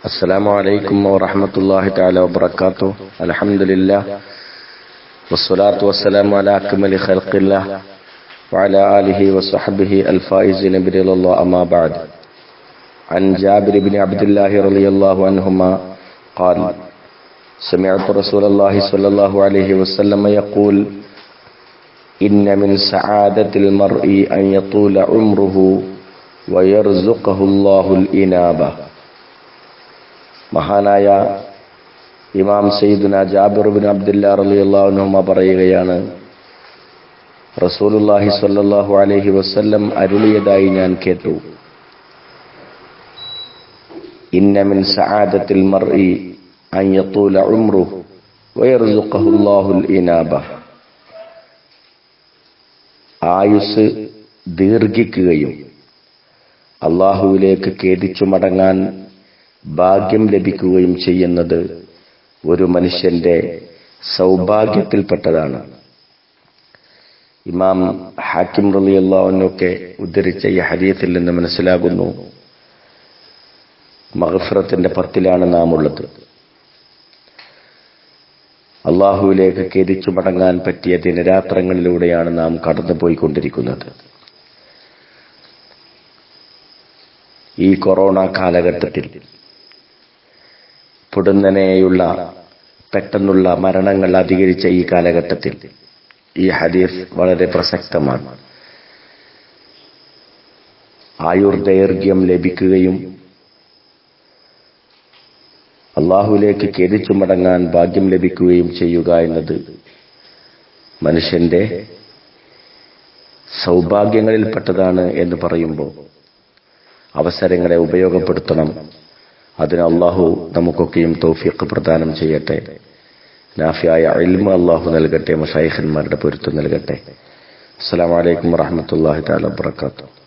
السلام عليكم ورحمة الله تعالى وبركاته الحمد لله والصلاة والسلام على أكمل خلق الله وعلى آله وصحبه الفائزين برضا الله أما بعد عن جابر بن عبد الله رضي الله عنهما قال سمعت رسول الله صلى الله عليه وسلم يقول إن من سعادة المرء أن يطول عمره ويرزقه الله الإنابة മഹാനായ ഇമാം സയ്യിദുന ജാബിർ ബിൻ അബ്ദുല്ല റളിയല്ലാഹുനുമ പറയുകയാണ് റസൂലുള്ളാഹി സ്വല്ലല്ലാഹു അലൈഹി വസല്ലം അരുളിയതായി ഞാൻ കേട്ടു ഇന്ന മിൻ സആദത്തിൽ മർഇ അൻ യതൂല ഉംറുഹു വയർസുഖഹു അല്ലാഹുൽ ഇനാബ ആയുസ് ദീർഘിക്കുകയും അള്ളാഹുവിലേക്ക് ഖേദിച്ചു മടങ്ങാൻ ഭാഗ്യം ലഭിക്കുകയും ചെയ്യുന്നത് ഒരു മനുഷ്യന്റെ സൗഭാഗ്യത്തിൽപ്പെട്ടതാണ് ഇമാം ഹാക്കിം റലിയല്ലാവിനൊക്കെ ഉദ്ധരിച്ച ഈ ഹരീത്തിൽ നിന്ന് മനസ്സിലാകുന്നു മഹഫറത്തിന്റെ പത്തിലാണ് നാം ഉള്ളത് അള്ളാഹുവിലേക്ക് ഖേദിച്ചു മടങ്ങാൻ പറ്റിയ ദിനരാത്രങ്ങളിലൂടെയാണ് നാം കടന്നുപോയിക്കൊണ്ടിരിക്കുന്നത് ഈ കൊറോണ കാലഘട്ടത്തിൽ പൊടുന്നനെയുള്ള പെട്ടെന്നുള്ള മരണങ്ങൾ അധികരിച്ച ഈ കാലഘട്ടത്തിൽ ഈ ഹദീസ് വളരെ പ്രസക്തമാണ് ആയുർദൈർഘ്യം ലഭിക്കുകയും അള്ളാഹുലേക്ക് ഖേദിച്ചു മടങ്ങാൻ ഭാഗ്യം ലഭിക്കുകയും ചെയ്യുക എന്നത് മനുഷ്യന്റെ സൗഭാഗ്യങ്ങളിൽപ്പെട്ടതാണ് എന്ന് പറയുമ്പോൾ അവസരങ്ങളെ ഉപയോഗപ്പെടുത്തണം അതിന് അള്ളാഹു നമുക്കൊക്കെയും തൗഫീഖ് പ്രദാനം ചെയ്യട്ടെ നാഫിയായ ഇൽമ അള്ളാഹു നൽകട്ടെ മഷായിഖന്മാരുടെ പൊരുത്തം നൽകട്ടെ അസ്സാം വലൈക്കും വാഹമത്തല്ലാഹി താല വാത്തു